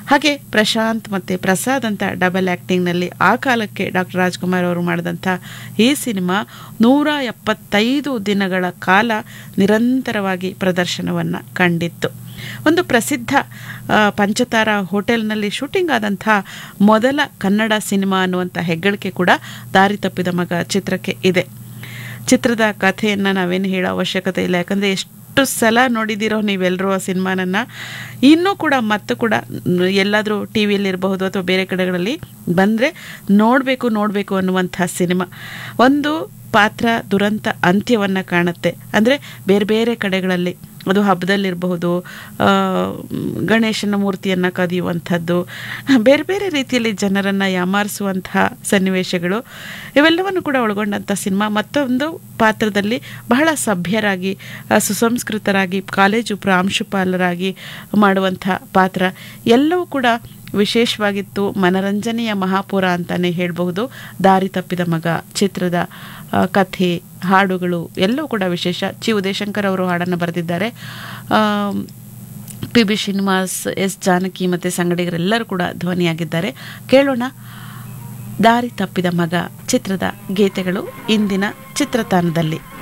ಹಾಗೆ ಪ್ರಶಾಂತ್ ಮತ್ತು ಪ್ರಸಾದ್ ಅಂತ ಡಬಲ್ ಆ್ಯಕ್ಟಿಂಗ್ನಲ್ಲಿ ಆ ಕಾಲಕ್ಕೆ ಡಾಕ್ಟರ್ ರಾಜ್ಕುಮಾರ್ ಅವರು ಮಾಡಿದಂಥ ಈ ಸಿನಿಮಾ ನೂರ ಎಪ್ಪತ್ತೈದು ದಿನಗಳ ಕಾಲ ನಿರಂತರವಾಗಿ ಪ್ರದರ್ಶನವನ್ನು ಕಂಡಿತ್ತು ಒಂದು ಪ್ರಸಿದ್ಧ ಆ, ಪಂಚತಾರ ಹೋಟೆಲ್ನಲ್ಲಿ ಶೂಟಿಂಗ್ ಆದಂಥ ಮೊದಲ ಕನ್ನಡ ಸಿನಿಮಾ ಅನ್ನುವಂಥ ಹೆಗ್ಗಳಿಕೆ ಕೂಡ ದಾರಿ ತಪ್ಪಿದ ಮಗ ಚಿತ್ರಕ್ಕೆ ಇದೆ ಚಿತ್ರದ ಕಥೆಯನ್ನು ನಾವೇನು ಹೇಳೋ ಅವಶ್ಯಕತೆ ಇಲ್ಲ ಯಾಕಂದರೆ ಎಷ್ಟು ಸಲ ನೋಡಿದಿರೋ ನೀವೆಲ್ಲರೂ ಆ ಸಿನಿಮಾನನ್ನು ಇನ್ನೂ ಕೂಡ ಮತ್ತು ಕೂಡ ಮ್, ಎಲ್ಲಾದರೂ ಟಿ ವಿಯಲ್ಲಿರಬಹುದು ಅಥವಾ ಬೇರೆ ಕಡೆಗಳಲ್ಲಿ ಬಂದರೆ ನೋಡಬೇಕು ನೋಡಬೇಕು ಅನ್ನುವಂಥ ಸಿನಿಮಾ ಒಂದು ಪಾತ್ರ ದುರಂತ ಅಂತ್ಯವನ್ನು ಕಾಣುತ್ತೆ ಅಂದರೆ ಬೇರೆ ಬೇರೆ ಕಡೆಗಳಲ್ಲಿ ಅದು ಹಬ್ಬದಲ್ಲಿರಬಹುದು ಆ, ಗಣೇಶನ ಮೂರ್ತಿಯನ್ನು ಕದಿಯುವಂಥದ್ದು ಬೇರೆ ಬೇರೆ ರೀತಿಯಲ್ಲಿ ಜನರನ್ನು ಯಾಮಾರಿಸುವಂತಹ ಸನ್ನಿವೇಶಗಳು ಇವೆಲ್ಲವನ್ನು ಕೂಡ ಒಳಗೊಂಡಂಥ ಸಿನಿಮಾ ಮತ್ತೊಂದು ಪಾತ್ರದಲ್ಲಿ ಬಹಳ ಸಭ್ಯರಾಗಿ ಆ, ಸುಸಂಸ್ಕೃತರಾಗಿ ಕಾಲೇಜು ಪ್ರಾಂಶುಪಾಲರಾಗಿ ಮಾಡುವಂಥ ಪಾತ್ರ ಎಲ್ಲವೂ ಕೂಡ ವಿಶೇಷವಾಗಿತ್ತು ಮನರಂಜನೆಯ ಮಹಾಪುರ ಅಂತಲೇ ಹೇಳಬಹುದು ದಾರಿ ತಪ್ಪಿದ ಮಗ ಚಿತ್ರದ ಆ, ಕಥೆ ಹಾಡುಗಳು ಎಲ್ಲವೂ ಕೂಡ ವಿಶೇಷ ಚಿ ಉದಯಶಂಕರ್ ಅವರು ಹಾಡನ್ನು ಬರೆದಿದ್ದಾರೆ P B Srinivas S Janaki ಮತ್ತು ಸಂಗಡಿಗರೆಲ್ಲರೂ ಕೂಡ ಧ್ವನಿಯಾಗಿದ್ದಾರೆ ಕೇಳೋಣ ದಾರಿ ತಪ್ಪಿದ ಮಗ ಚಿತ್ರದ ಗೀತೆಗಳು ಇಂದಿನ ಚಿತ್ರತಾಣದಲ್ಲಿ